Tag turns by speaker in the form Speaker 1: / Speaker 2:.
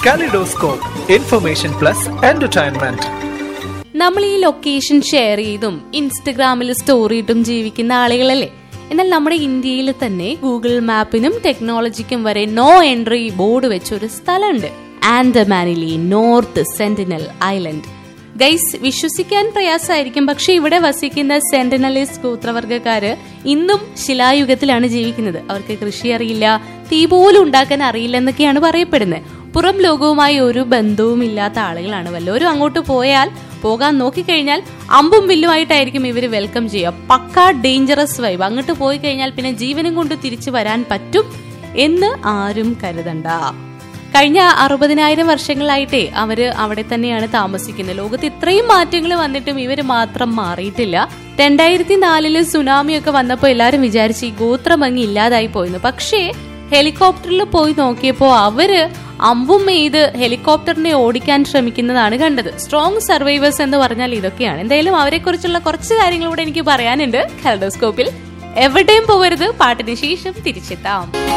Speaker 1: kaleidoscope information plus entertainment
Speaker 2: നമ്മൾ ഈ location share ചെയ്തും ഇൻസ്റ്റഗ്രാമിൽ സ്റ്റോറി ഇട്ടും ജീവിക്കുന്ന ആളുകളല്ലേ എന്നാൽ നമ്മുടെ ഇന്ത്യയിൽ തന്നെ ഗൂഗിൾ മാപ്പിനും ടെക്നോളജിക്കും വരെ നോ എൻട്രി ബോർഡ് വെച്ച ഒരു സ്ഥലമുണ്ട് ആൻഡമാനിലെ നോർത്ത് സെന്റിനൽ ഐലൻഡ് ഗൈസ് വിശ്വസിക്കാൻ പ്രയാസമായിരിക്കും പക്ഷെ ഇവിടെ വസിക്കുന്ന സെന്റിനലിസ്റ്റ് ഗോത്രവർഗക്കാര് ഇന്നും ശിലായുഗത്തിലാണ് ജീവിക്കുന്നത് അവർക്ക് കൃഷി അറിയില്ല തീ പോലും ഉണ്ടാക്കാൻ അറിയില്ല എന്നൊക്കെയാണ് പറയപ്പെടുന്നത് പുറം ലോകവുമായി ഒരു ബന്ധവും ഇല്ലാത്ത ആളുകളാണ് വല്ലവരും അങ്ങോട്ട് പോയാൽ പോകാൻ നോക്കിക്കഴിഞ്ഞാൽ അമ്പും വില്ലുമായിട്ടായിരിക്കും ഇവർ വെൽക്കം ചെയ്യുക പക്ക ഡേഞ്ചറസ് വൈബ് അങ്ങോട്ട് പോയി കഴിഞ്ഞാൽ പിന്നെ ജീവനും കൊണ്ട് തിരിച്ചു വരാൻ പറ്റും എന്ന് ആരും കരുതണ്ട കഴിഞ്ഞ അറുപതിനായിരം വർഷങ്ങളായിട്ടേ അവര് അവിടെ തന്നെയാണ് താമസിക്കുന്നത് ലോകത്ത് ഇത്രയും മാറ്റങ്ങൾ വന്നിട്ടും ഇവര് മാത്രം മാറിയിട്ടില്ല രണ്ടായിരത്തി നാലില് സുനാമിയൊക്കെ വന്നപ്പോൾ എല്ലാരും വിചാരിച്ചു ഈ ഗോത്രഭംഗി ഇല്ലാതായി പോയിരുന്നു പക്ഷേ ഹെലികോപ്റ്ററിൽ പോയി നോക്കിയപ്പോ അവര് അമ്പും എയ്ത് ഹെലികോപ്റ്ററിനെ ഓടിക്കാൻ ശ്രമിക്കുന്നതാണ് കണ്ടത് സ്ട്രോങ് സർവൈവേഴ്സ് എന്ന് പറഞ്ഞാൽ ഇതൊക്കെയാണ് എന്തായാലും അവരെ കുറിച്ചുള്ള കുറച്ച് കാര്യങ്ങൾ കൂടെ എനിക്ക് പറയാനുണ്ട് കലഡോസ്കോപ്പിൽ എവിടെയും പോകരുത് പാട്ടിന് ശേഷം തിരിച്ചെത്താം